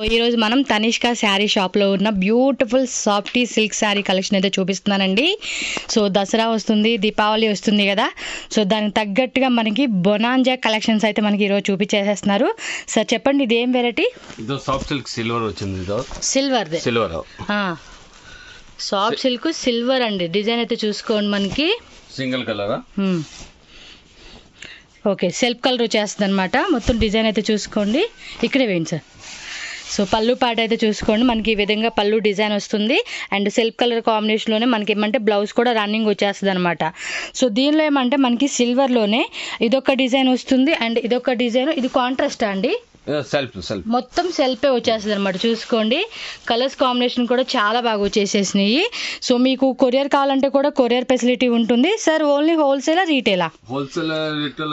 ఈరోజు మనం తనిష్క శారీ షాప్లో ఉన్న beautiful softy silk sari collection అయితే చూపిస్తున్నానండి సో దసరా వస్తుంది దీపావళి వస్తుంది కదా సో దానికి తగ్గట్టుగా మనకి బొనాంజా కలెక్షన్స్ అయితే మనకి ఈరోజు చూపించేసేస్తున్నారు సార్ చెప్పండి ఇది ఏం వెరైటీ ಇದು ಸಾಫ್ಟ್ ಸಿಲ್ಕ್ ಸಿಲ್ವರ್ వచ్చింది ಇದು సిల్వర్దే సిల్వర్ సాఫ్ట్ సిల్క్ సిల్వర్ అండి డిజైన్ అయితే చూసుకోండి మనకి single colour mm. Okay self colour వచ్చేస్తుంది అనమాట మొత్తం డిజైన్ అయితే చూసుకోండి ఇక్కడే వేయండి సార్ సో పళ్ళు పాట అయితే చూసుకోండి మనకి ఈ విధంగా పళ్ళు డిజైన్ వస్తుంది అండ్ సెల్ఫ్ కలర్ కాంబినేషన్లోనే మనకి ఏమంటే బ్లౌజ్ కూడా రన్నింగ్ వచ్చేస్తుంది అనమాట సో దీనిలో ఏమంటే మనకి సిల్వర్లోనే ఇదొక డిజైన్ వస్తుంది అండ్ ఇదొక డిజైన్ ఇది కాంట్రాస్ట్ అండి సెల్ఫ్ సెల్ఫ్ మొత్తం సెల్ఫే వచ్చేస్తుంది అనమాట చూసుకోండి కలర్స్ కాంబినేషన్ కూడా చాలా బాగా వచ్చేసేసినాయి సో మీకు కొరియర్ కావాలంటే కూడా కొరియర్ ఫెసిలిటీ ఉంటుంది సార్ ఓన్లీ హోల్సేలా రీటైలా హోల్సేల్ రిటైల్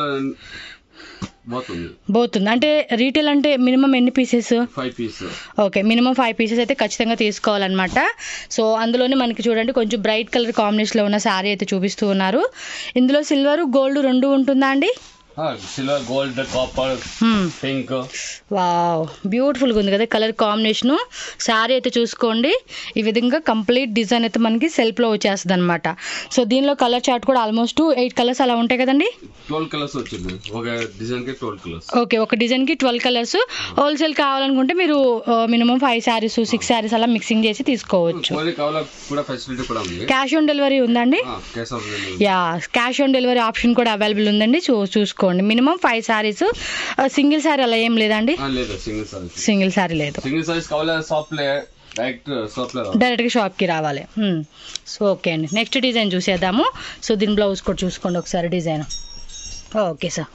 పోతుంది పోతుంది అంటే రీటైల్ అంటే మినిమం ఎన్ని pieces five piece okay minimum five pieces అయితే ఖచ్చితంగా తీసుకోవాలన్నమాట సో అందులోనే మనకి చూడండి కొంచెం బ్రైట్ కలర్ కాంబినేషన్లో ఉన్న శారీ అయితే చూపిస్తూ ఉన్నారు ఇందులో సిల్వర్ గోల్డ్ రెండు ఉంటుందా అండి silver gold copper hmm. Pink wow బ్యూటిఫుల్గా ఉంది కదా కలర్ కాంబినేషను శారీ అయితే చూసుకోండి ఈ విధంగా కంప్లీట్ డిజైన్ అయితే మనకి సెల్ఫ్లో వచ్చేస్తుంది అనమాట సో దీనిలో కలర్ చార్ట్ కూడా ఆల్మోస్ట్ ఎయిట్ కలర్స్ అలా ఉంటాయి కదండి ట్వెల్వ్ కలర్స్ వచ్చింది ఒక డిజైన్ కి ట్వెల్వ్ కలర్స్ ఓకే ఒక డిజైన్కి ట్వెల్వ్ కలర్స్ హోల్సేల్ కావాలనుకుంటే మీరు minimum five saris six saris అలా మిక్సింగ్ చేసి తీసుకోవచ్చు కోరి కావాల కూడా ఫెసిలిటీ కూడా ఉంది క్యాష్ ఆన్ డెలివరీ ఉందండి case of ya cash on delivery option కూడా అవైలబుల్ ఉందండి చూ చూసుకోండి minimum five saris single sari అలా ఏం లేదండి లేదు సింగిల్ సారీస్ సింగిల్ శారీ లేదు సింగిల్ సారీస్ కావాలా షాప్ లే డైరెక్ట్ షాప్ లో డైరెక్ట్గా షాప్కి రావాలి మ్మ్. సో ఓకే అండి నెక్స్ట్ డిజైన్ చూసేద్దాము సో దీని బ్లౌజ్ కూడా చూసుకోండి ఒకసారి design okay sir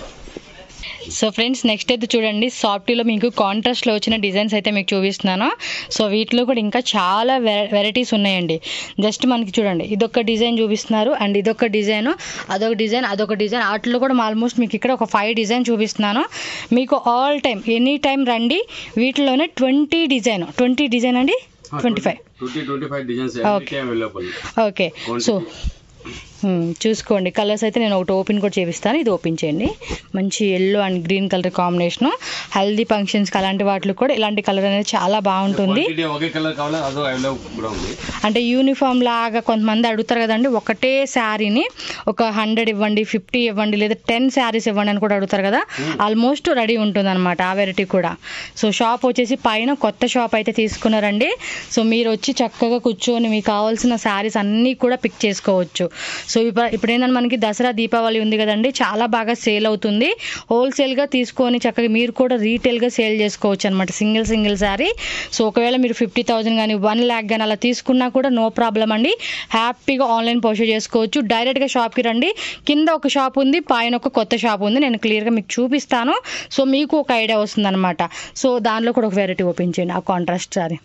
so friends next అయితే చూడండి సాఫ్టీలో మీకు కాంట్రాస్ట్లో వచ్చిన డిజైన్స్ అయితే మీకు చూపిస్తున్నాను సో వీటిలో కూడా ఇంకా చాలా వెరైటీస్ ఉన్నాయండి జస్ట్ మనకి చూడండి ఇదొక డిజైన్ చూపిస్తున్నారు అండ్ ఇదొక డిజైన్ అదొక డిజైన్ అదొక డిజైన్ వాటిలో కూడా ఆల్మోస్ట్ మీకు ఇక్కడ ఒక ఫైవ్ డిజైన్ చూపిస్తున్నాను మీకు ఆల్ టైం ఎనీ టైం రండి వీటిలోనే ట్వంటీ డిజైన్ ట్వంటీ డిజైన్ అండి twenty five twenty twenty five designs Okay. Available okay so mm, చూసుకోండి కలర్స్ అయితే నేను ఒకటి ఓపెన్ కూడా చేపిస్తాను ఇది ఓపెన్ చేయండి మంచి yellow and green colour combination healthy ఫంక్షన్స్కి అలాంటి వాటిలో కూడా ఇలాంటి కలర్ అనేది చాలా బాగుంటుంది ఒకే కలర్ కావాలా అదో అవైలబుల్ కూడా ఉంది అంటే యూనిఫామ్ లాగా కొంతమంది అడుగుతారు కదండి ఒకటే శారీని ఒక హండ్రెడ్ ఇవ్వండి ఫిఫ్టీ ఇవ్వండి లేదా టెన్ శారీస్ ఇవ్వండి అని కూడా అడుగుతారు కదా ఆల్మోస్ట్ రెడీ ఉంటుంది అనమాట ఆ వెరైటీ కూడా సో షాప్ వచ్చేసి పైన కొత్త షాప్ అయితే తీసుకున్నారండి సో మీరు వచ్చి చక్కగా కూర్చొని మీకు కావాల్సిన శారీస్ అన్నీ కూడా పిక్ చేసుకోవచ్చు సో ఇప్పుడు ఇప్పుడు ఏంటంటే మనకి దసరా దీపావళి ఉంది కదండి చాలా బాగా సేల్ అవుతుంది హోల్సేల్గా తీసుకొని చక్కగా మీరు కూడా రీటైల్గా సేల్ చేసుకోవచ్చు అనమాట సింగిల్ సింగిల్ శారీ సో ఒకవేళ మీరు ఫిఫ్టీ థౌజండ్ కానీ వన్ ల్యాక్ కానీ అలా తీసుకున్నా కూడా నో ప్రాబ్లం అండి హ్యాపీగా ఆన్లైన్ పర్చేజ్ చేసుకోవచ్చు డైరెక్ట్గా షాప్కి రండి కింద ఒక షాప్ ఉంది పైన ఒక కొత్త షాప్ ఉంది నేను క్లియర్గా మీకు చూపిస్తాను సో మీకు ఒక ఐడియా వస్తుంది అనమాట సో దానిలో కూడా ఒక వెరైటీ ఓపెన్ చేయండి ఆ కాంట్రాస్ట్ సారీ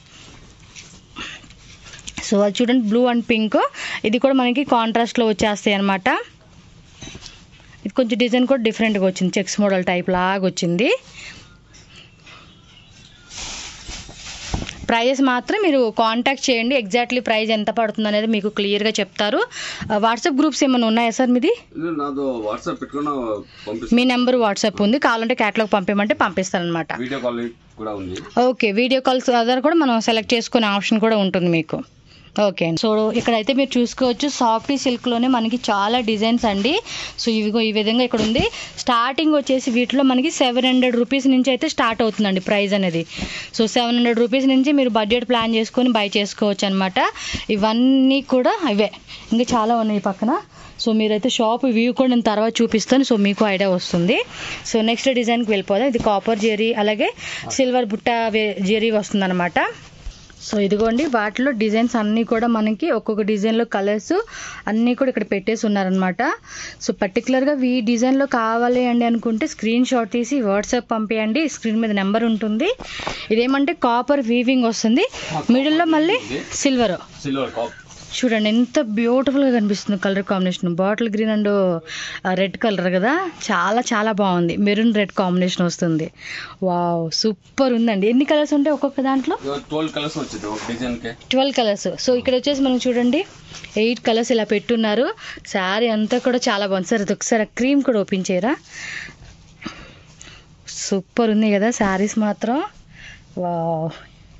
సో అది చూడండి బ్లూ అండ్ పింక్ ఇది కూడా మనకి కాంట్రాస్ట్లో వచ్చేస్తాయి అనమాట ఇది కొంచెం డిజైన్ కూడా డిఫరెంట్గా వచ్చింది చెక్స్ మోడల్ టైప్ లాగా వచ్చింది ప్రైజెస్ మాత్రం మీరు కాంటాక్ట్ చేయండి ఎగ్జాక్ట్లీ ప్రైస్ ఎంత పడుతుంది అనేది మీకు క్లియర్గా చెప్తారు వాట్సాప్ గ్రూప్స్ ఏమైనా ఉన్నాయా సార్ మీది ఇది నాదో వాట్సాప్ పెట్టుకున్న పంపిస్తాను మీ నెంబర్ వాట్సాప్ ఉంది కావాలంటే క్యాటలాగ్ పంపించమంటే పంపిస్తానమాట వీడియో కాల్ కూడా ఉంది ఓకే వీడియో కాల్స్ అదర్ కూడా మనం సెలెక్ట్ చేసుకునే ఆప్షన్ కూడా ఉంటుంది మీకు ఓకే సో ఇక్కడైతే మీరు చూసుకోవచ్చు సాఫ్టీ సిల్క్లోనే మనకి చాలా డిజైన్స్ అండి సో ఇవిగో ఈ విధంగా ఇక్కడ ఉంది స్టార్టింగ్ వచ్చేసి వీటిలో మనకి సెవెన్ హండ్రెడ్ రూపీస్ నుంచి అయితే స్టార్ట్ అవుతుందండి ప్రైస్ అనేది సో సెవెన్ హండ్రెడ్ రూపీస్ నుంచి మీరు బడ్జెట్ ప్లాన్ చేసుకొని బై చేసుకోవచ్చు అనమాట ఇవన్నీ కూడా ఇవే ఇంకా చాలా ఉన్నాయి ఈ పక్కన సో మీరైతే షాప్ వ్యూ కూడా నేను తర్వాత చూపిస్తాను సో మీకు ఐడియా వస్తుంది సో నెక్స్ట్ డిజైన్కి వెళ్ళిపోదాం ఇది కాపర్ జెరీ అలాగే సిల్వర్ బుట్ట వే- జెరీ వస్తుందన్నమాట సో ఇదిగోండి వాటిలో డిజైన్స్ అన్నీ కూడా మనకి ఒక్కొక్క డిజైన్లో కలర్స్ అన్నీ కూడా ఇక్కడ పెట్టేసి ఉన్నారనమాట సో పర్టికులర్గా ఈ డిజైన్లో కావాలి అండి అనుకుంటే స్క్రీన్ షాట్ తీసి వాట్సాప్ పంపించండి స్క్రీన్ మీద నెంబర్ ఉంటుంది ఇదేమంటే కాపర్ వీవింగ్ వస్తుంది మిడిల్లో మళ్ళీ సిల్వర్ సిల్వర్ కాప్ చూడండి ఎంత బ్యూటిఫుల్గా కనిపిస్తుంది colour combination bottle green and red colour కదా చాలా చాలా బాగుంది మెరూన్ రెడ్ కాంబినేషన్ వస్తుంది వావ్ సూపర్ ఉందండి ఎన్ని కలర్స్ ఉంటాయి ఒక్కొక్క దాంట్లో ట్వెల్వ్ కలర్స్ వచ్చింది ఒక డిజైన్ కి ట్వెల్వ్ కలర్స్ సో ఇక్కడ వచ్చేసి మనం చూడండి ఎయిట్ కలర్స్ ఇలా పెట్టున్నారు శారీ అంతా కూడా చాలా బాగుంది సార్ అది ఒకసారి క్రీమ్ కూడా ఓపెన్ చేయరా సూపర్ ఉంది కదా శారీస్ మాత్రం వావ్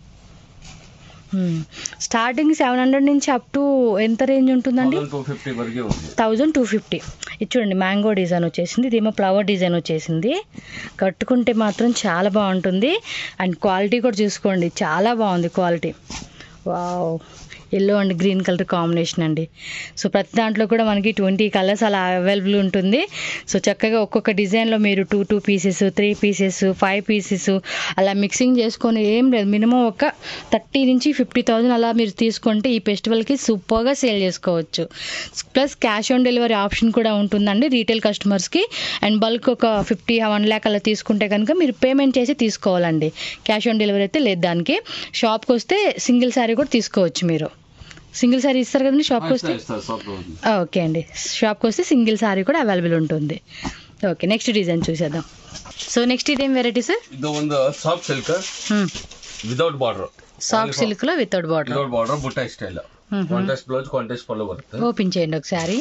స్టార్టింగ్ సెవెన్ హండ్రెడ్ నుంచి అప్ టు ఎంత రేంజ్ ఉంటుందండి టూ ఫిఫ్టీ వరకే ఉంది థౌజండ్ టూ ఫిఫ్టీ ఇది చూడండి మ్యాంగో డిజైన్ వచ్చేసింది ఇదేమో ఫ్లవర్ డిజైన్ వచ్చేసింది కట్టుకుంటే మాత్రం చాలా బాగుంటుంది అండ్ క్వాలిటీ కూడా చూసుకోండి చాలా బాగుంది quality wow yellow and green colour combination అండి సో ప్రతి దాంట్లో కూడా మనకి ట్వంటీ కలర్స్ అలా అవైలబుల్ ఉంటుంది సో చక్కగా ఒక్కొక్క డిజైన్లో మీరు two two pieces three pieces five pieces అలా మిక్సింగ్ చేసుకొని ఏం లేదు మినిమం ఒక థర్టీ నుంచి ఫిఫ్టీ థౌజండ్ అలా మీరు తీసుకుంటే ఈ ఫెస్టివల్కి సూపర్గా సేల్ చేసుకోవచ్చు plus cash on delivery option కూడా ఉంటుందండి రీటైల్ కస్టమర్స్కి అండ్ బల్క్ ఒక ఫిఫ్టీ వన్ ల్యాక్ అలా తీసుకుంటే కనుక మీరు పేమెంట్ చేసి తీసుకోవాలండి క్యాష్ ఆన్ డెలివరీ అయితే లేదు దానికి షాప్కి వస్తే సింగిల్ శారీ కూడా తీసుకోవచ్చు మీరు సింగిల్ శారీ ఇస్తారు కదండి షాప్కి వస్తే షాప్ లో ఉంది ఓకే అండి షాప్కి వస్తే సింగిల్ శారీ కూడా అవైలబుల్ ఉంటుంది ఓకే నెక్స్ట్ డిజైన్ చూసేద్దాం సో నెక్స్ట్ ఇదేం వెరైటీ సార్ ಇದು ಒಂದು soft silk without border soft సిల్క్లో వితౌట్ బార్డర్ ವಿದೌಟ್ ಬಾರ್ಡರ್ ಬುಟ್ಟ ಸ್ಟೈಲ್ ಕಾಂಟೆಸ್ಟ್ ಬ್ಲೌಸ್ ಕಾಂಟೆಸ್ಟ್ ಪಲ್ಲು ಬರುತ್ತೆ ఓపెన్ చేయండి ఒకసారి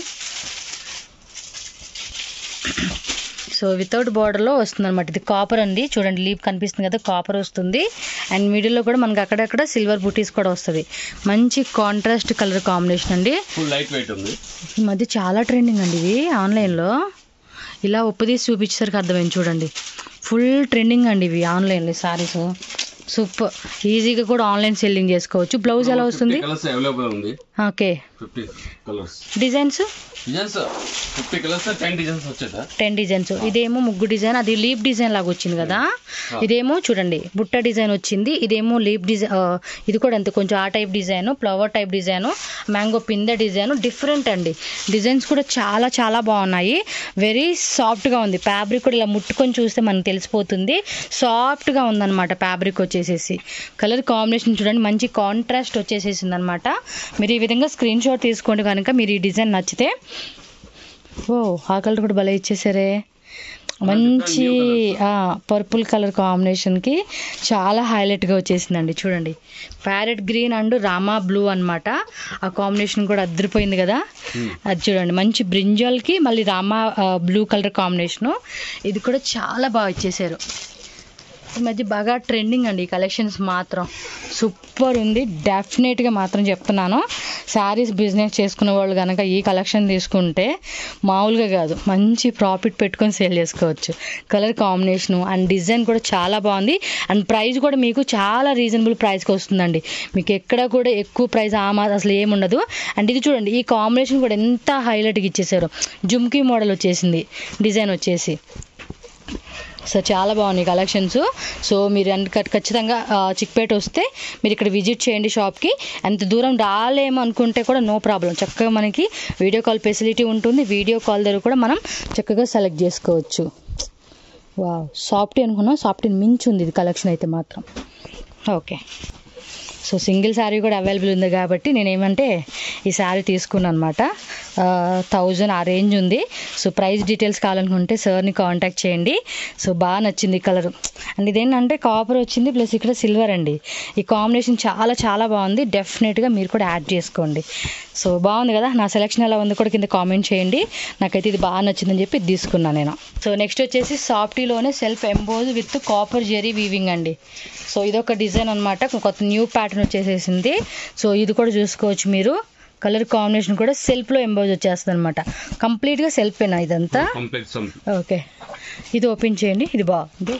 సో వితౌట్ బార్డర్లో వస్తుంది అనమాట ఇది కాపర్ అండి చూడండి లీప్ కనిపిస్తుంది కదా కాపర్ వస్తుంది అండ్ మిడిల్లో కూడా మనకి అక్కడక్కడ సిల్వర్ బుటీస్ కూడా వస్తుంది మంచి కాంట్రాస్ట్ కలర్ కాంబినేషన్ అండి ఫుల్ లైట్ వెయిట్ ఉంది ఈ మధ్య చాలా ట్రెండింగ్ అండి ఇవి ఆన్లైన్లో ఇలా ఉప్పదీసి చూపించేసరికి అర్థమైంది చూడండి ఫుల్ ట్రెండింగ్ అండి ఇవి ఆన్లైన్లో సారీస్ సూపర్ ఈజీగా కూడా ఆన్లైన్ సెల్లింగ్ చేసుకోవచ్చు బ్లౌజ్ ఎలా వస్తుంది కలర్స్ అవైలబుల్ ఉంది okay fifty colours designs designs fifty colours ten designs వచ్చేదా టెన్ డిజైన్స్ ఇదేమో ముగ్గు డిజైన్ అది లీప్ డిజైన్ లాగా వచ్చింది కదా ఇదేమో చూడండి బుట్ట డిజైన్ వచ్చింది ఇదేమో లీప్ డిజైన్ ఇది కూడా అంతే కొంచెం ఆ type design flower type design mango పిందె డిజైన్ డిఫరెంట్ అండి డిజైన్స్ కూడా చాలా చాలా బాగున్నాయి వెరీ సాఫ్ట్గా ఉంది ఫ్యాబ్రిక్ కూడా ఇలా ముట్టుకొని చూస్తే మనకు తెలిసిపోతుంది సాఫ్ట్గా ఉందన్నమాట ఫ్యాబ్రిక్ వచ్చేసేసి కలర్ కాంబినేషన్ చూడండి మంచి కాంట్రాస్ట్ వచ్చేసేసింది అనమాట మీరు ఈ విధంగా స్క్రీన్ షాట్ తీసుకోండి కనుక మీరు ఈ డిజైన్ నచ్చితే ఓ ఆ కలర్ కూడా భలే ఇచ్చేసారే మంచి పర్పుల్ కలర్ కాంబినేషన్కి చాలా హైలైట్గా వచ్చేసిందండి చూడండి parrot green and Rama blue అన్నమాట ఆ కాంబినేషన్ కూడా అద్దరిపోయింది కదా అది చూడండి మంచి బ్రింజాల్కి మళ్ళీ రామా బ్లూ కలర్ కాంబినేషను ఇది కూడా చాలా బాగా ఇచ్చేసారు ఈ మధ్య బాగా ట్రెండింగ్ అండి ఈ కలెక్షన్స్ మాత్రం సూపర్ ఉంది డెఫినెట్గా మాత్రం చెప్తున్నాను శారీస్ బిజినెస్ చేసుకునే వాళ్ళు కనుక ఈ కలెక్షన్ తీసుకుంటే మామూలుగా కాదు మంచి ప్రాఫిట్ పెట్టుకొని సేల్ చేసుకోవచ్చు కలర్ కాంబినేషను అండ్ డిజైన్ కూడా చాలా బాగుంది అండ్ ప్రైస్ కూడా మీకు చాలా రీజనబుల్ ప్రైస్కి వస్తుందండి మీకు ఎక్కడ కూడా ఎక్కువ ప్రైస్ ఆ మా అసలు ఏముండదు అండ్ ఇది చూడండి ఈ కాంబినేషన్ కూడా ఎంత హైలైట్గా ఇచ్చేసారు జుమ్కీ మోడల్ వచ్చేసింది డిజైన్ వచ్చేసి సో చాలా బాగున్నాయి కలెక్షన్స్ సో మీరు అన్ని ఖ- ఖచ్చితంగా ఆ, చిక్పేట వస్తే మీరు ఇక్కడ విజిట్ చేయండి షాప్కి ఎంత దూరం రాలేము అనుకుంటే కూడా నో ప్రాబ్లం చక్కగా మనకి వీడియో కాల్ ఫెసిలిటీ ఉంటుంది వీడియో కాల్ దగ్గర కూడా మనం చక్కగా సెలెక్ట్ చేసుకోవచ్చు వా సాఫ్టీ అనుకున్నాం సాఫ్టీ మించి ఉంది ఇది కలెక్షన్ అయితే మాత్రం ఓకే సో సింగిల్ శారీ కూడా అవైలబుల్ ఉంది కాబట్టి నేను ఏమంటే ఈ శారీ తీసుకున్నాను అనమాట థౌజండ్ ఆ రేంజ్ ఉంది సో ప్రైస్ డీటెయిల్స్ కావాలనుకుంటే సార్ని కాంటాక్ట్ చేయండి సో బాగా నచ్చింది ఈ కలర్ అండ్ ఇదేంటంటే కాపర్ వచ్చింది ప్లస్ ఇక్కడ సిల్వర్ అండి ఈ కాంబినేషన్ చాలా చాలా బాగుంది డెఫినెట్గా మీరు కూడా యాడ్ చేసుకోండి సో బాగుంది కదా నా సెలెక్షన్ ఎలా ఉంది కూడా కింద కామెంట్ చేయండి నాకైతే ఇది బాగా నచ్చిందని చెప్పి ఇది తీసుకున్నాను నేను సో నెక్స్ట్ వచ్చేసి సాఫ్టీలోనే self emboss with copper zari weaving అండి సో ఇదొక డిజైన్ అనమాట కొత్త న్యూ ప్యాటర్న్ వచ్చేసేసింది సో ఇది కూడా చూసుకోవచ్చు మీరు కలర్ కాంబినేషన్ కూడా సెల్ఫ్లో ఎంబోజ్ వచ్చేస్తుంది అనమాట కంప్లీట్గా సెల్ఫేనా ఇదంతా కంప్లీట్ సమ్ ఓకే ఇది ఓపెన్ చేయండి ఇది బాగుంది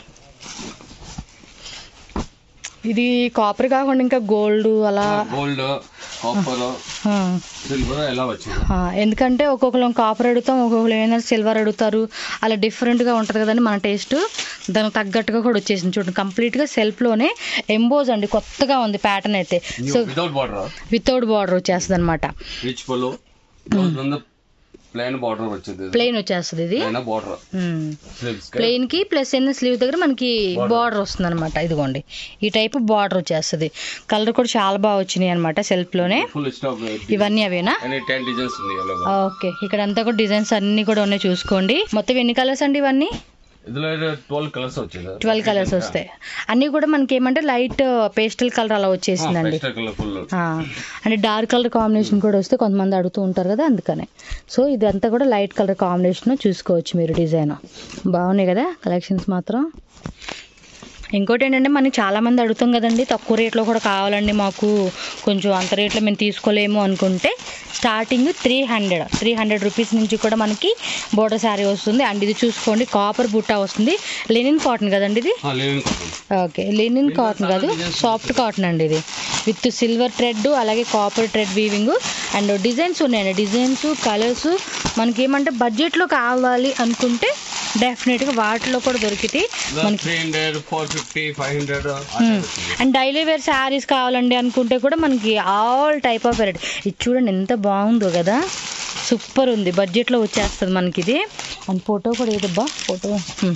ఇది కాపర్ కాకుండా ఇంకా గోల్డ్ అలా గోల్డ్ కాపర్ ఆ, సిల్వర్ ఎలా వచ్చింది ఆ, ఎందుకంటే ఒక్కొక్కరు కాపర్ అడుగుతాం ఒక్కొక్కరు ఏమైనా సిల్వర్ అడుగుతారు అలా డిఫరెంట్గా ఉంటుంది కదండి మన టేస్ట్ దానికి తగ్గట్టుగా కూడా వచ్చేసింది చూడండి కంప్లీట్గా సెల్ఫ్లోనే ఎంబోజ్ అండి కొత్తగా ఉంది ప్యాటర్న్ అయితే so without border without border వచ్చేస్తుంది అనమాట రిచ్ పళ్ళు బ్లౌజ్ ఉంది ప్లెయిన్ బార్డర్ వచ్చింది ప్లెయిన్ వచ్చేస్తుంది ఇది ప్లెయిన్ బార్డర్ స్లీవ్స్ ప్లెయిన్ కి ప్లస్ ఎన్ని స్లీవ్ దగ్గర మనకి బార్డర్ వస్తుంది అనమాట ఇదిగోండి ఈ టైప్ బార్డర్ వచ్చేస్తుంది కలర్ కూడా చాలా బాగా వచ్చినాయి అనమాట సెల్ఫ్ లోనే ఫుల్ స్టాక్ ఇవన్నీ అవేనా అన్ని టెన్ డిజైన్స్ ఉంది అలాగా ఓకే ఇక్కడ అంతా కూడా డిజైన్స్ అన్ని కూడా ఉన్నాయి చూసుకోండి మొత్తం ఎన్ని కలర్స్ అండి ఇవన్నీ ఇందులో ట్వెల్వ్ కలర్స్ వచ్చింది ట్వెల్వ్ కలర్స్ వస్తాయి అన్ని కూడా మనకి ఏమంటే లైట్ పేస్టల్ కలర్ అలా వచ్చేసిందండి కలర్ ఫుల్ ఆ, అంటే డార్క్ కలర్ కాంబినేషన్ కూడా వస్తే కొంతమంది అడుగుతూ ఉంటారు కదా అందుకనే సో ఇదంతా కూడా లైట్ కలర్ కాంబినేషన్ చూసుకోవచ్చు మీరు డిజైన్ బాగున్నాయి కదా కలెక్షన్స్ మాత్రం ఇంకోటి ఏంటంటే మనకి చాలా మంది అడుగుతాం కదండి తక్కువ రేట్లో కూడా కావాలండి మాకు కొంచెం అంత రేట్లో మేము తీసుకోలేము అనుకుంటే starting three hundred three hundred rupees నుంచి కూడా మనకి బోర్డర్ శారీ వస్తుంది అండ్ ఇది చూసుకోండి కాపర్ బుట్ట వస్తుంది లెనిన్ కాటన్ కదండి ఇది లేని కాటన్ ఓకే లెనిన్ కాటన్ కాదు సాఫ్ట్ కాటన్ అండి ఇది విత్ సిల్వర్ థ్రెడ్ అలాగే copper thread weaving and designs ఉన్నాయండి డిజైన్స్ కలర్స్ మనకి ఏమంటే బడ్జెట్లో కావాలి అనుకుంటే డెఫినెట్గా వాటిలో కూడా దొరికితే మనకి three hundred four fifty five hundred and daily wear saris కావాలండి అనుకుంటే కూడా మనకి ఆల్ టైప్ ఆఫ్ వెరైటీ ఇది చూడండి ఎంత బాగుందో కదా సూపర్ ఉంది బడ్జెట్లో వచ్చేస్తుంది మనకి ఇది అండ్ ఫోటో కూడా ఏదబ్బా ఫోటో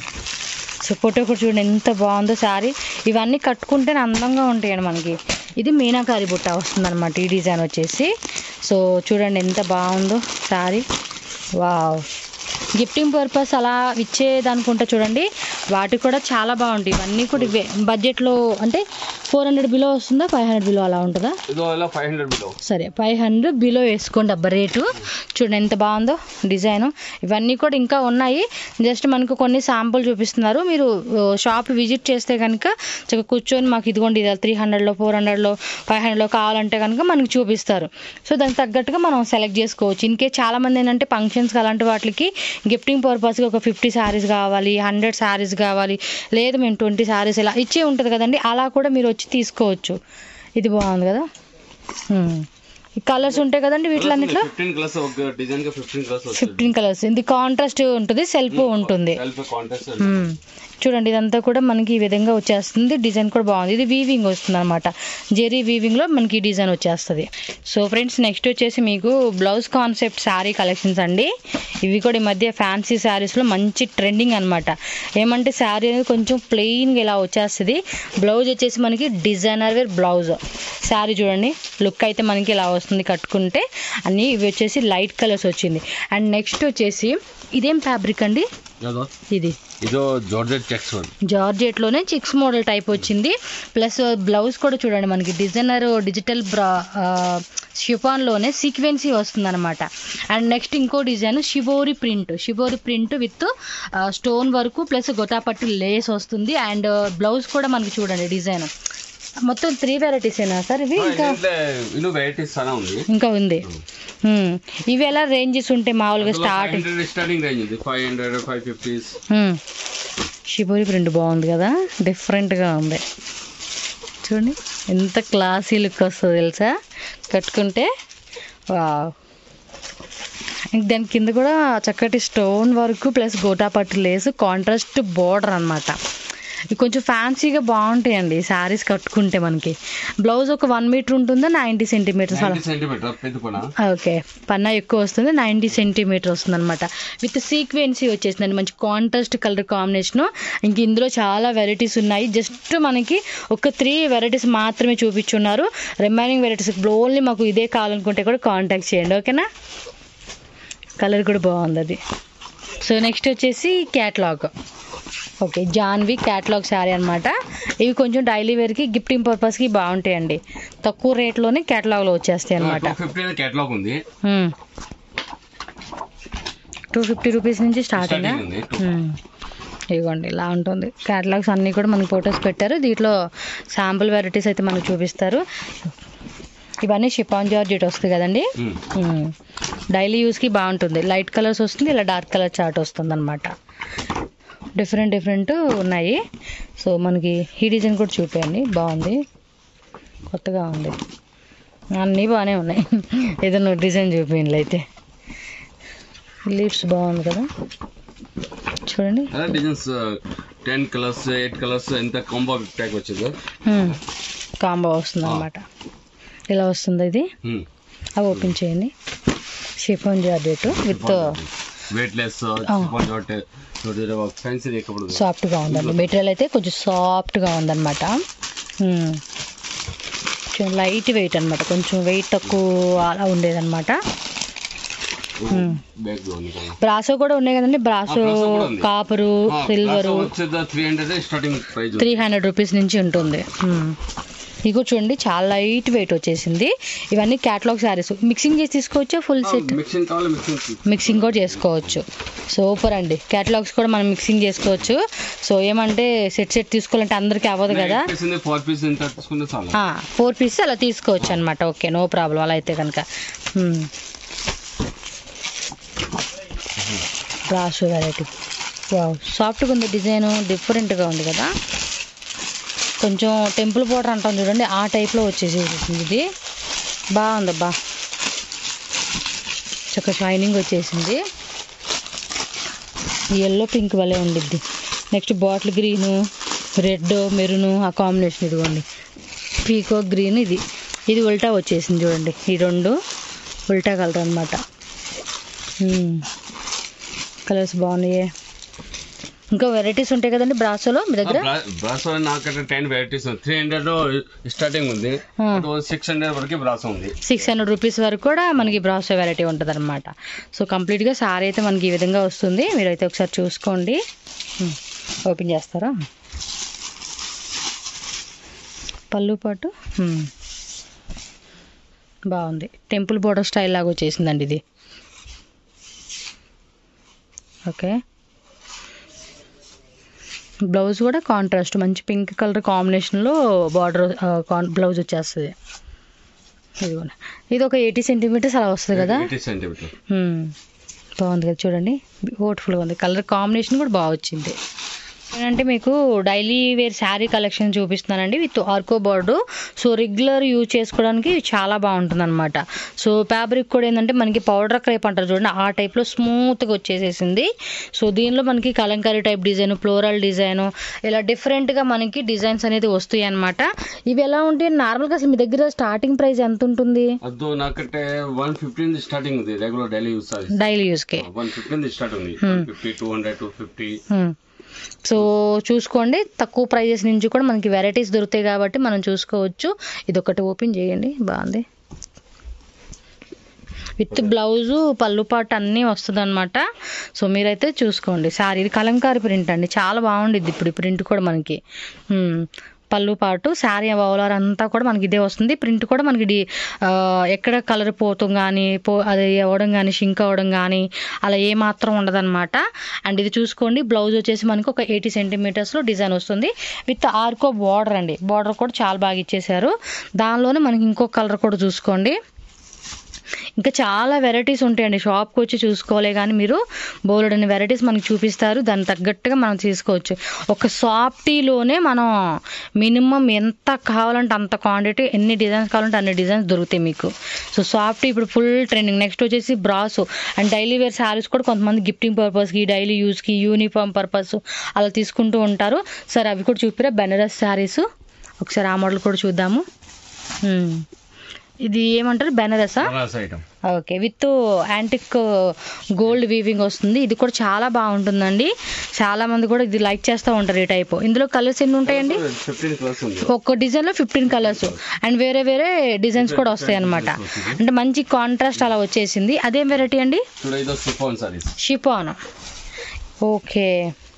సో ఫోటో కూడా చూడండి ఎంత బాగుందో శారీ ఇవన్నీ కట్టుకుంటే అందంగా ఉంటాయండి మనకి ఇది మీనాకారి బుట్ట వస్తుంది అనమాట ఈ డిజైన్ వచ్చేసి సో చూడండి ఎంత బాగుందో శారీ వావ్ గిఫ్టింగ్ పర్పస్ అలా ఇచ్చేదనుకుంటా చూడండి వాటికి కూడా చాలా బాగుంటాయి ఇవన్నీ కూడా ఇవే బడ్జెట్లో అంటే ఫోర్ హండ్రెడ్ బిలో వస్తుందా ఫైవ్ హండ్రెడ్ బిలో అలా ఉంటుందా ఇది ఇలా ఫైవ్ హండ్రెడ్ బిలో సరే ఫైవ్ హండ్రెడ్ బిలో వేసుకోండి అబ్బా రేటు చూడండి ఎంత బాగుందో డిజైన్ ఇవన్నీ కూడా ఇంకా ఉన్నాయి జస్ట్ మనకు కొన్ని శాంపుల్ చూపిస్తున్నారు మీరు షాప్ విజిట్ చేస్తే కనుక చక్కగా కూర్చొని మాకు ఇదిగోండి ఇది త్రీ హండ్రెడ్లో ఫోర్ హండ్రెడ్లో ఫైవ్ హండ్రెడ్లో కావాలంటే కనుక మనకి చూపిస్తారు సో దానికి తగ్గట్టుగా మనం సెలెక్ట్ చేసుకోవచ్చు ఇంకే చాలామంది ఏంటంటే ఫంక్షన్స్కి అలాంటి వాటికి గిఫ్టింగ్ పర్పస్గా ఒక ఫిఫ్టీ శారీస్ కావాలి హండ్రెడ్ శారీస్ కావాలి లేదు మేము ట్వంటీ శారీస్ ఇలా ఇచ్చే ఉంటుంది కదండి అలా కూడా మీరు వచ్చి తీసుకోవచ్చు ఇది బాగుంది కదా హ్మ్. ఈ కలర్స్ ఉంటాయి కదండి వీటిలన్నిట్లో ఫిఫ్టీన్ కలర్స్ ఒక డిజైన్ కి ఫిఫ్టీన్ కలర్స్ వస్తుంది ఫిఫ్టీన్ కలర్స్ ఇది కాంట్రాస్ట్ ఉంటుంది సెల్ఫ్ ఉంటుంది సెల్ఫ్ కాంటాక్ట్ మ్మ్. చూడండి ఇదంతా కూడా మనకి ఈ విధంగా వచ్చేస్తుంది డిజైన్ కూడా బాగుంది ఇది వీవింగ్ వస్తుంది అనమాట జెరీ వీవింగ్లో మనకి ఈ డిజైన్ వచ్చేస్తుంది సో ఫ్రెండ్స్ నెక్స్ట్ వచ్చేసి మీకు బ్లౌజ్ కాన్సెప్ట్ శారీ కలెక్షన్స్ అండి ఇవి కూడా ఈ మధ్య ఫ్యాన్సీ శారీస్లో మంచి ట్రెండింగ్ అనమాట ఏమంటే శారీ అనేది కొంచెం ప్లెయిన్గా ఇలా వచ్చేస్తుంది బ్లౌజ్ వచ్చేసి మనకి డిజైనర్ వేర్ బ్లౌజ్ శారీ చూడండి లుక్ అయితే మనకి ఇలా వస్తుంది కట్టుకుంటే అన్నీ ఇవి వచ్చేసి లైట్ కలర్స్ వచ్చింది అండ్ నెక్స్ట్ వచ్చేసి ఇదేం ఫ్యాబ్రిక్ అండి ಯಾವ್ದು ఇది ಇದು ಜಾರ್ಜೆಟ್ ಚೆಕ್ಸ್ ಒಂದು జార్జెట్లోనే చిక్స్ మోడల్ టైప్ వచ్చింది ప్లస్ బ్లౌజ్ కూడా చూడండి మనకి డిజైనర్ డిజిటల్ బ్రా షిఫాన్లోనే సీక్వెన్సీ వస్తుంది అనమాట అండ్ నెక్స్ట్ ఇంకో design shibori print shibori print with stone work plus గొటాపట్టు లేస్ వస్తుంది అండ్ బ్లౌజ్ కూడా మనకి చూడండి డిజైన్ మొత్తం త్రీ వెరైటీసేనా సార్ ఇవి ఇంకా ಇನ್ನು ವೆರೈಟೀಸ್ ಚೆನ್ನಾಗಿ ఉంది ఇంకా ఉంది హ్మ్. ఇవి ఎలా రేంజెస్ ఉంటాయి మామూలుగా స్టార్టింగ్ స్టార్టింగ్ రేంజ్ ఉంది five hundred five fifties shibori print బాగుంది కదా డిఫరెంట్గా ఉంది చూడండి ఎంత క్లాసీ లుక్ వస్తుంది తెలుసా కట్టుకుంటే వావ్ ఇంక దాని కింద కూడా చక్కటి స్టోన్ వర్క్ ప్లస్ గోటాపట్టు లేసు కాంట్రాస్ట్ బోర్డర్ అనమాట ఇవి కొంచెం ఫ్యాన్సీగా బాగుంటాయండి శారీస్ కట్టుకుంటే మనకి బ్లౌజ్ ఒక వన్ మీటర్ ఉంటుందా నైంటీ సెంటీమీటర్స్ అలా సెంటీమీటర్ పెద్ద పన ఓకే పన్నా ఎక్కువ వస్తుంది నైంటీ సెంటీమీటర్ వస్తుంది అనమాట విత్ సీక్వెన్సీ వచ్చేసిందండి మంచి కాంట్రాస్ట్ కలర్ కాంబినేషన్ ఇంక ఇందులో చాలా వెరైటీస్ ఉన్నాయి జస్ట్ మనకి ఒక త్రీ వెరైటీస్ మాత్రమే చూపించున్నారు రిమైనింగ్ వెరైటీస్ ఓన్లీ మాకు ఇదే కావాలనుకుంటే కూడా కాంటాక్ట్ చేయండి ఓకేనా కలర్ కూడా బాగుంది అది సో నెక్స్ట్ వచ్చేసి catalogue okay Janvi catalogue sari అనమాట ఇవి కొంచెం డైలీ వేర్కి గిఫ్టింగ్ పర్పస్కి బాగుంటాయండి తక్కువ రేట్లోనే క్యాట్లాగ్లో వచ్చేస్తాయి అనమాట టూ ఫిఫ్టీ కేటలాగ్ ఉంది టూ ఫిఫ్టీ రూపీస్ నుంచి స్టార్ట్ అయినా స్టార్టింగ్ ఉంది మ్మ్. ఇదిగోండి ఇలా ఉంటుంది క్యాటలాగ్స్ అన్నీ కూడా మనకి ఫొటోస్ పెట్టారు దీంట్లో శాంపుల్ వెరైటీస్ అయితే మనకు చూపిస్తారు ఇవన్నీ షిపాన్ జార్జెట్ వస్తుంది కదండి మ్మ్. డైలీ యూస్కి బాగుంటుంది లైట్ కలర్స్ వస్తుంది ఇలా డార్క్ కలర్ చార్ట్ వస్తుంది అనమాట డిఫరెంట్ డిఫరెంట్ ఉన్నాయి సో మనకి ఈ డిజైన్ కూడా చూపించండి బాగుంది కొత్తగా ఉంది అన్నీ బాగానే ఉన్నాయి ఏదైనా డిజైన్ చూపించండి అయితే లీవ్స్ బాగుంది కదా చూడండి అదే designs ten colours eight colours ఎంత కాంబో ప్యాక్ వచ్చిందో కాంబో వస్తుంది అనమాట ఇలా వస్తుంది ఇది మ్మ్. అవి ఓపెన్ చేయండి chiffon georgette with weight less fancy లేకపోతే సాఫ్ట్గా ఉందండి మెటీరియల్ అయితే కొంచెం సాఫ్ట్గా ఉందన్నమాట మ్మ్. కొంచెం లైట్ వెయిట్ అన్నమాట కొంచెం వెయిట్ తక్కువ అలా ఉండేదన్నమాట బ్యాగ్ ఉంది బ్రాసో కూడా ఉన్నాయి కదండి బ్రాసో ఆ, బ్రాసో కూడా ఉంది. కాపరు సిల్వరు వచ్చేది three hundred starting price three hundred rupees నుంచి ఉంటుంది మ్మ్. ఇగో చూడండి చాలా లైట్ వెయిట్ వచ్చేసింది ఇవన్నీ క్యాటలాగ్ శారీస్ మిక్సింగ్ చేసి తీసుకోవచ్చా ఫుల్ సెట్ మిక్సింగ్ కావాలి మిక్సింగ్ మిక్సింగ్ కూడా చేసుకోవచ్చు సూపర్ అండి క్యాటలాగ్స్ కూడా మనం మిక్సింగ్ చేసుకోవచ్చు సో ఏమంటే సెట్ సెట్ తీసుకోవాలంటే అందరికీ అవ్వదు కదా ఫోర్ పీస్ ఎంత తీసుకుంటే చాలు ఫోర్ పీస్ అలా తీసుకోవచ్చు అనమాట ఓకే నో ప్రాబ్లం అలా అయితే కనుక బ్రాసో వెరైటీ వావ్ సాఫ్ట్గా ఉంది డిజైన్ డిఫరెంట్గా ఉంది కదా కొంచెం టెంపుల్ పౌడర్ అంటాం చూడండి ఆ టైప్లో వచ్చేసి ఇది బాగుందబ్బా చక్క షైనింగ్ వచ్చేసింది ఎల్లో పింక్ వలే ఉండిద్ది next bottle green red maroon ఆ కాంబినేషన్ ఇదిగోండి పీకో గ్రీన్ ఇది ఇది ఉల్టా వచ్చేసింది చూడండి ఈ రెండు ఉల్టా కలర్ అనమాట కలర్స్ బాగున్నాయి ఇంకా వెరైటీస్ ఉంటాయి కదండి బ్రాసోలో మీ దగ్గర బ్రాసో నాకైతే ten varieties three hundred starting ఉంది ఆ. సిక్స్ హండ్రెడ్ వరకు బ్రాసో ఉంది సిక్స్ హండ్రెడ్ రూపీస్ వరకు కూడా మనకి బ్రాసో వెరైటీ ఉంటుంది అనమాట సో కంప్లీట్గా సారీ అయితే మనకి ఈ విధంగా వస్తుంది మీరైతే ఒకసారి చూసుకోండి ఉమ్, ఓపెన్ చేస్తారా పళ్ళు పాటు ఉమ్. బాగుంది టెంపుల్ బోర్డర్ స్టైల్ లాగా వచ్చేసిందండి ఇది ఓకే బ్లౌజ్ కూడా కాంట్రాస్ట్ మంచి పింక్ కలర్ కాంబినేషన్లో బార్డర్ బ్లౌజ్ వచ్చేస్తుంది ఇదిగోండి ఇది ఒక ఎయిటీ సెంటీమీటర్స్ అలా వస్తుంది కదా ఎయిటీ సెంటీమీటర్ మ్మ్. బాగుంది కదా చూడండి బ్యూటిఫుల్గా ఉంది కలర్ కాంబినేషన్ కూడా బాగా వచ్చింది ఏంటంటే మీకు డైలీ వేర్ శారీ కలెక్షన్ చూపిస్తున్నానండి విత్ ఆర్కో బోర్డు సో రెగ్యులర్ యూజ్ చేసుకోవడానికి చాలా బాగుంటుంది అనమాట సో ఫ్యాబ్రిక్ కూడా ఏంటంటే మనకి పౌడర్ క్రేప్ అంటారు చూడండి ఆ టైప్లో స్మూత్గా వచ్చేసేసింది సో దీనిలో మనకి kalamkari type design floral design ఇలా డిఫరెంట్గా మనకి డిజైన్స్ అనేది వస్తాయి అనమాట ఇవి ఎలా ఉంటాయి నార్మల్గా అసలు మీ దగ్గర స్టార్టింగ్ ప్రైస్ ఎంత ఉంటుంది ಅದು ನಾಕಟ್ಟೆ ಒನ್ ಫಿಫ್ಟೀನ್ ಸ್ಟಾರ್ಟಿಂಗ್ ఉంది రెగ్యులర్ డైలీ యూస్ డైలీ యూస్కి వన్ ఫిఫ్టీన్ స్టార్ట్ ఉంది fifty two hundred two fifty మ్మ్. సో చూసుకోండి తక్కువ ప్రైజెస్ నుంచి కూడా మనకి వెరైటీస్ దొరుకుతాయి కాబట్టి మనం చూసుకోవచ్చు ఇది ఒకటి ఓపెన్ చేయండి బాగుంది విత్ బ్లౌజు పళ్ళు పాటు అన్నీ వస్తుంది అనమాట సో మీరైతే చూసుకోండి సారీ ఇది కలంకారీ ప్రింట్ అండి చాలా బాగుండిద్ది ఇప్పుడు ఈ ప్రింట్ కూడా మనకి మ్మ్. పళ్ళు పాటు శారీ ఓవరాల్ అంతా కూడా మనకి ఇదే వస్తుంది ప్రింట్ కూడా మనకి డి- ఆ, ఎక్కడ కలర్ పోతం కానీ పో అది అవ్వడం కానీ షింక్ అవ్వడం కానీ అలా ఏ మాత్రం ఉండదన్నమాట అండ్ ఇది చూసుకోండి బ్లౌజ్ వచ్చేసి మనకి ఒక ఎయిటీ సెంటీమీటర్స్లో డిజైన్ వస్తుంది విత్ ఆర్కో బార్డర్ అండి బార్డర్ కూడా చాలా బాగా ఇచ్చేసారు దానిలోనే మనకి ఇంకో కలర్ కూడా చూసుకోండి ఇంకా చాలా వెరైటీస్ ఉంటాయండి షాప్కి వచ్చి చూసుకోలే కానీ మీరు బోలెడని వెరైటీస్ మనకి చూపిస్తారు దానికి తగ్గట్టుగా మనం తీసుకోవచ్చు ఒక సాఫ్టీలోనే మనం మినిమం ఎంత కావాలంటే అంత క్వాంటిటీ ఎన్ని డిజైన్స్ కావాలంటే అన్ని డిజైన్స్ దొరుకుతాయి మీకు సో సాఫ్టీ ఇప్పుడు ఫుల్ ట్రెండింగ్ నెక్స్ట్ వచ్చేసి brasso and daily wear saris కూడా కొంతమంది గిఫ్టింగ్ పర్పస్కి డైలీ యూస్కి యూనిఫామ్ పర్పస్ అలా తీసుకుంటూ ఉంటారు సరే అవి కూడా చూపిరా బెనరస్ శారీస్ ఒకసారి ఆ మోడల్ కూడా చూద్దాము Hmm. ఇది ఏమంటారు బెనరసా item okay with antique gold weaving వస్తుంది ఇది కూడా చాలా బాగుంటుందండి చాలా మంది కూడా ఇది లైక్ చేస్తూ ఉంటారు ఈ టైప్ ఇందులో కలర్స్ ఎన్ని ఉంటాయండి ఫిఫ్టీన్ క్లాస్ ఉంది ఒక్క డిజైన్ లో ఫిఫ్టీన్ కలర్స్ అండ్ వేరే వేరే డిజైన్స్ కూడా వస్తాయి అనమాట అంటే మంచి కాంట్రాస్ట్ అలా వచ్చేసింది అదేం వెరైటీ అండి చూడ ఇది chiffon saris chiffon okay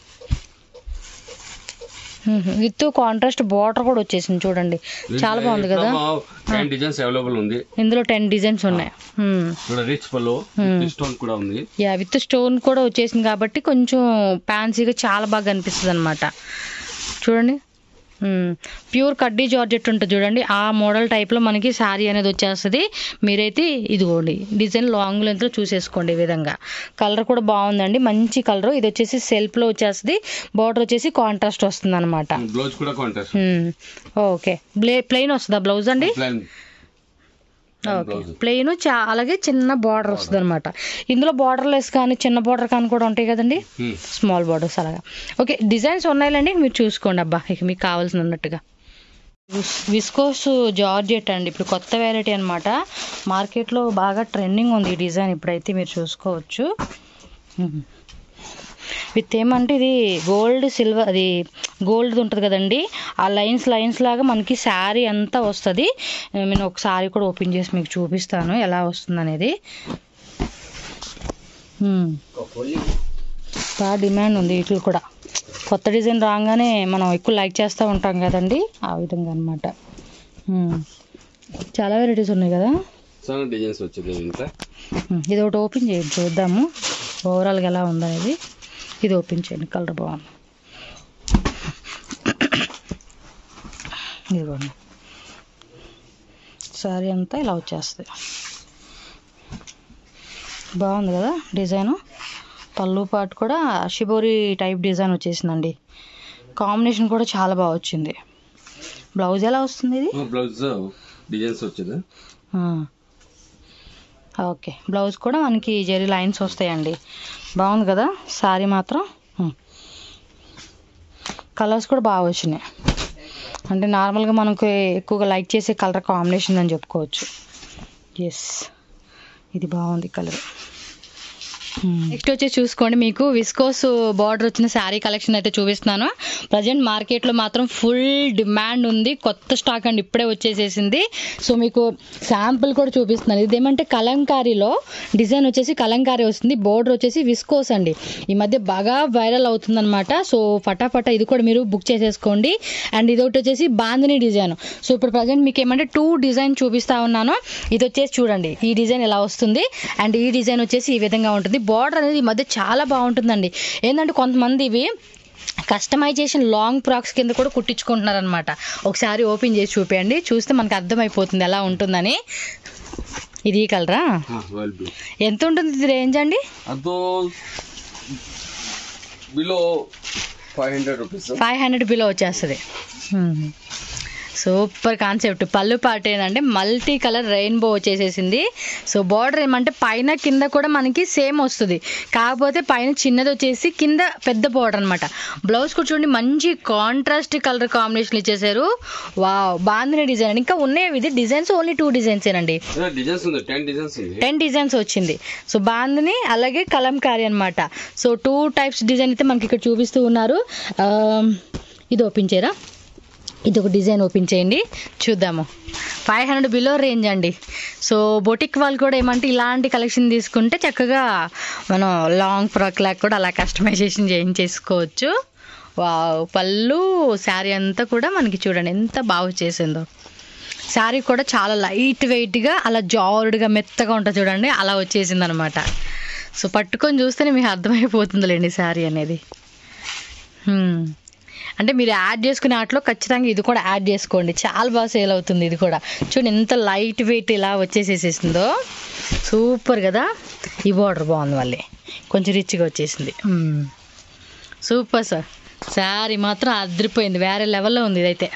with contrast border కూడా వచ్చేసింది చూడండి చాలా బాగుంది కదా టెన్ డిజైన్స్ అవైలబుల్ ఉంది ఇందులో టెన్ డిజైన్స్ ఉన్నాయి Hmm. చూడ రిచ్ పల్లో స్టోన్ కూడా ఉంది యా విత్ స్టోన్ కూడా వచ్చేసింది కాబట్టి కొంచెం ఫ్యాన్సీగా చాలా బాగా అనిపిస్తుంది అనమాట చూడండి ప్యూర్ కడ్డీ జార్జెట్ ఉంటుంది చూడండి ఆ మోడల్ టైప్లో మనకి శారీ అనేది వచ్చేస్తుంది మీరైతే ఇదిగోండి డిజైన్ లాంగ్ లెంత్లో చూసేసుకోండి ఈ విధంగా కలర్ కూడా బాగుందండి మంచి కలర్ ఇది వచ్చేసి సెల్ఫ్లో వచ్చేస్తుంది బార్డర్ వచ్చేసి కాంట్రాస్ట్ వస్తుంది అనమాట బ్లౌజ్ కూడా కాంట్రాస్ట్ ఓకే ప్లే ప్లెయిన్ వస్తుందా బ్లౌజ్ అండి ప్లాన్ ఓకే ప్లెయిన్ చా అలాగే చిన్న బార్డర్ వస్తుంది అనమాట ఇందులో బార్డర్ లెస్ కానీ చిన్న బార్డర్ కానీ కూడా ఉంటాయి కదండి స్మాల్ బార్డర్స్ అలాగా ఓకే డిజైన్స్ ఉన్నాయండి మీరు చూసుకోండి అబ్బా ఇక మీకు కావాల్సిన ఉన్నట్టుగా విస్- విస్కోస్ జార్జెట్ అండి ఇప్పుడు కొత్త వెరైటీ అనమాట మార్కెట్లో బాగా ట్రెండింగ్ ఉంది ఈ డిజైన్ ఇప్పుడైతే మీరు చూసుకోవచ్చు మ్మ్. విత్ ఏమంటే ఇది గోల్డ్ సిల్వర్ అది గోల్డ్ ఉంటుంది కదండి ఆ లైన్స్ లైన్స్ లాగా మనకి శారీ అంతా వస్తుంది నేను ఒక శారీ కూడా ఓపెన్ చేసి మీకు చూపిస్తాను ఎలా వస్తుంది అనేది మ్మ్. బాగా డిమాండ్ ఉంది వీటికి కూడా కొత్త డిజైన్ రాగానే మనం ఎక్కువ లైక్ చేస్తూ ఉంటాం కదండి ఆ విధంగా అనమాట మ్మ్. చాలా వెరైటీస్ ఉన్నాయి కదా చాలా డిజైన్స్ వచ్చింది దీంట్లో మ్మ్. ఇది ఒకటి ఓపెన్ చేయండి చూద్దాము ఓవరాల్గా ఎలా ఉందనేది ఇది ఓపెన్ చేయండి కలర్ బాగుంది ఇదిగోండి సారీ అంతా ఇలా వచ్చేస్తుంది బాగుంది కదా డిజైను పళ్ళు పాటు కూడా షిబోరి టైప్ డిజైన్ వచ్చేసిందండి కాంబినేషన్ కూడా చాలా బాగా వచ్చింది బ్లౌజ్ ఎలా వస్తుంది ఇది బ్లౌజ్ డిజైన్స్ వచ్చింది ఆ. ఓకే బ్లౌజ్ కూడా మనకి జెరీ లైన్స్ వస్తాయండి బాగుంది కదా శారీ మాత్రం కలర్స్ కూడా బాగా వచ్చినాయి అంటే నార్మల్గా మనకు ఎక్కువగా లైక్ చేసే కలర్ కాంబినేషన్ అని చెప్పుకోవచ్చు ఎస్ ఇది బాగుంది కలర్ నెక్స్ట్ వచ్చి చూసుకోండి మీకు విస్కోస్ బార్డర్ వచ్చిన శారీ కలెక్షన్ అయితే చూపిస్తున్నాను ప్రజెంట్ మార్కెట్లో మాత్రం ఫుల్ డిమాండ్ ఉంది కొత్త స్టాక్ అండి ఇప్పుడే వచ్చేసేసింది సో మీకు శాంపుల్ కూడా చూపిస్తున్నాను ఇదేమంటే కలంకారీలో డిజైన్ వచ్చేసి కలంకారీ వస్తుంది బోర్డర్ వచ్చేసి విస్కోస్ అండి ఈ మధ్య బాగా వైరల్ అవుతుందన్నమాట సో ఫటాఫటా ఇది కూడా మీరు బుక్ చేసేసుకోండి అండ్ ఇది ఒకటి వచ్చేసి బాందిని డిజైన్ సో ఇప్పుడు ప్రజెంట్ మీకు ఏమంటే టూ డిజైన్ చూపిస్తా ఉన్నాను ఇది వచ్చేసి చూడండి ఈ డిజైన్ ఇలా వస్తుంది అండ్ ఈ డిజైన్ వచ్చేసి ఈ విధంగా ఉంటుంది బార్డర్ అనేది ఈ మధ్య చాలా బాగుంటుందండి ఏంటంటే కొంతమంది ఇవి కస్టమైజేషన్ లాంగ్ ఫ్రాక్స్ కింద కూడా కుట్టించుకుంటున్నారు అనమాట ఒకసారి ఓపెన్ చేసి చూపించండి చూస్తే మనకు అర్థమైపోతుంది ఎలా ఉంటుందని ఇది ఈ కలరా వైల్ బ్లూ ఎంత ఉంటుంది ఇది రేంజ్ అండి ಅದು below five hundred rupees five hundred below వచ్చేస్తుంది సూపర్ కాన్సెప్ట్ పళ్ళు పాట ఏంటంటే మల్టీ కలర్ రెయిన్బో వచ్చేసేసింది సో బార్డర్ ఏమంటే పైన కింద కూడా మనకి సేమ్ వస్తుంది కాకపోతే పైన చిన్నది వచ్చేసి కింద పెద్ద బార్డర్ అనమాట బ్లౌజ్ కూడా చూడండి మంచి కాంట్రాస్ట్ కలర్ కాంబినేషన్ ఇచ్చేసారు వావ్ బాగుంది డిజైన్ ఇంకా ఉన్నాయి ఇది డిజైన్స్ ఓన్లీ టూ డిజైన్స్ ఏనండి డిజైన్స్ ఉంది టెన్ డిజైన్స్ ఉంది టెన్ డిజైన్స్ వచ్చింది సో బాందిని అలాగే కలంకారీ అన్నమాట సో టూ టైప్స్ డిజైన్ అయితే మనకి ఇక్కడ చూపిస్తూ ఉన్నారు ఆ, ఇది ఓపెన్ చేయరా ఇది ఒక డిజైన్ ఓపెన్ చేయండి చూద్దాము ఫైవ్ హండ్రెడ్ బిలో రేంజ్ అండి సో బొటిక్ వాళ్ళు కూడా ఏమంటే ఇలాంటి కలెక్షన్ తీసుకుంటే చక్కగా మనం లాంగ్ ఫ్రాక్ లాగా కూడా అలా కస్టమైజేషన్ చేయించేసుకోవచ్చు వావ్ పళ్ళు శారీ అంతా కూడా మనకి చూడండి ఎంత బాగా చేసిందో శారీ కూడా చాలా లైట్ వెయిట్గా అలా జారుడుగా మెత్తగా ఉంటుంది చూడండి అలా వచ్చేసింది అనమాట సో పట్టుకొని చూస్తేనే మీకు అర్థమైపోతుందిలేండి శారీ అనేది హ్మ్. అంటే మీరు యాడ్ చేసుకునే వాటిలో ఖచ్చితంగా ఇది కూడా యాడ్ చేసుకోండి చాలా బాగా సేల్ అవుతుంది ఇది కూడా చూడండి ఎంత లైట్ వెయిట్ ఇలా వచ్చేసేసేసిందో సూపర్ కదా ఈ బార్డర్ బాగుంది మళ్ళీ కొంచెం రిచ్గా వచ్చేసింది హ్మ్. సూపర్ సార్ శారీ మాత్రం అదిరిపోయింది వేరే లెవెల్లో ఉంది ఇదైతే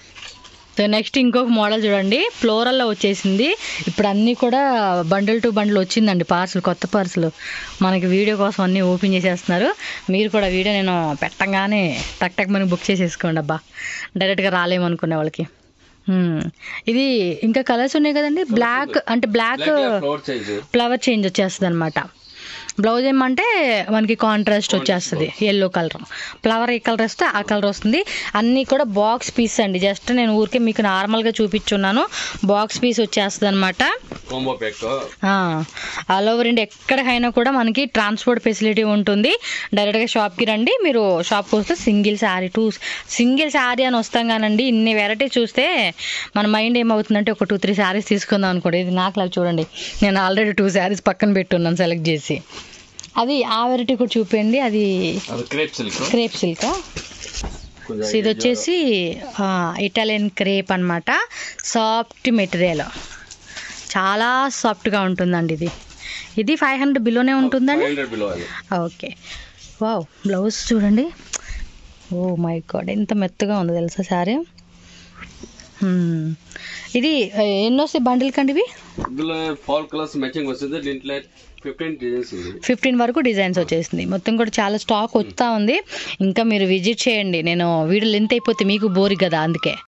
సో నెక్స్ట్ ఇంకొక మోడల్ చూడండి ఫ్లోరల్లో వచ్చేసింది ఇప్పుడు అన్నీ కూడా బండిల్ టు బండిల్ వచ్చిందండి పార్సల్ కొత్త పార్సల్ మనకి వీడియో కోసం అన్నీ ఓపెన్ చేసేస్తున్నారు మీరు కూడా వీడియో నేను పెట్టంగానే టక్ టక్ మనకి బుక్ చేసేసుకోండి అబ్బా డైరెక్ట్గా రాలేమనుకునే వాళ్ళకి హ్మ్. ఇది ఇంకా కలర్స్ ఉన్నాయి కదండి బ్లాక్ అంటే black flower change flower change వచ్చేస్తుంది అనమాట బ్లౌజ్ ఏమంటే మనకి కాంట్రాస్ట్ వచ్చేస్తుంది ఎల్లో కలర్ ఫ్లవర్ ఏ కలర్ వస్తే ఆ కలర్ వస్తుంది అన్నీ కూడా బాక్స్ పీస్ అండి జస్ట్ నేను ఊరికే మీకు నార్మల్గా చూపించున్నాను బాక్స్ పీస్ వచ్చేస్తుంది అనమాట combo pack all over India ఎక్కడికైనా కూడా మనకి ట్రాన్స్పోర్ట్ ఫెసిలిటీ ఉంటుంది డైరెక్ట్గా షాప్కి రండి మీరు షాప్కి వస్తే single sari too single sari అని వస్తాం కానండి ఇన్ని వెరైటీ చూస్తే మన మైండ్ ఏమవుతుందంటే ఒక టూ త్రీ శారీస్ తీసుకుందాం అనుకోండి ఇది నాకు లాగా చూడండి నేను ఆల్రెడీ టూ శారీస్ పక్కన పెట్టున్నాను సెలెక్ట్ చేసి అది ఆ వెరైటీ కూడా చూపించండి అది అది crepe silk crepe silk so ఇది వచ్చేసి ఇటాలియన్ క్రేప్ అన్నమాట సాఫ్ట్ మెటీరియల్ చాలా సాఫ్ట్గా ఉంటుందండి ఇది ఇది ఫైవ్ హండ్రెడ్ బిలోనే ఉంటుందండి ఫైవ్ హండ్రెడ్ బిలో అది ఓకే వావ్ బ్లౌజ్ చూడండి ఓ మై గాడ్ ఎంత మెత్తగా ఉంది తెలుసా సారీ ఇది ఆ, ఎన్ని వస్తాయి బండిల్ కండి ఇవి ఇందులో ఫాల్ కలర్స్ మ్యాచింగ్ వస్తుంది దీంట్లో ఫిఫ్టీన్ డిజైన్స్ ఉంది ఫిఫ్టీన్ వరకు డిజైన్స్ వచ్చేసింది మొత్తం కూడా చాలా స్టాక్ వస్తూ ఉంది ఇంకా మీరు విజిట్ చేయండి నేను వీడియో లెంత్ అయిపోతే మీకు బోరి కదా అందుకే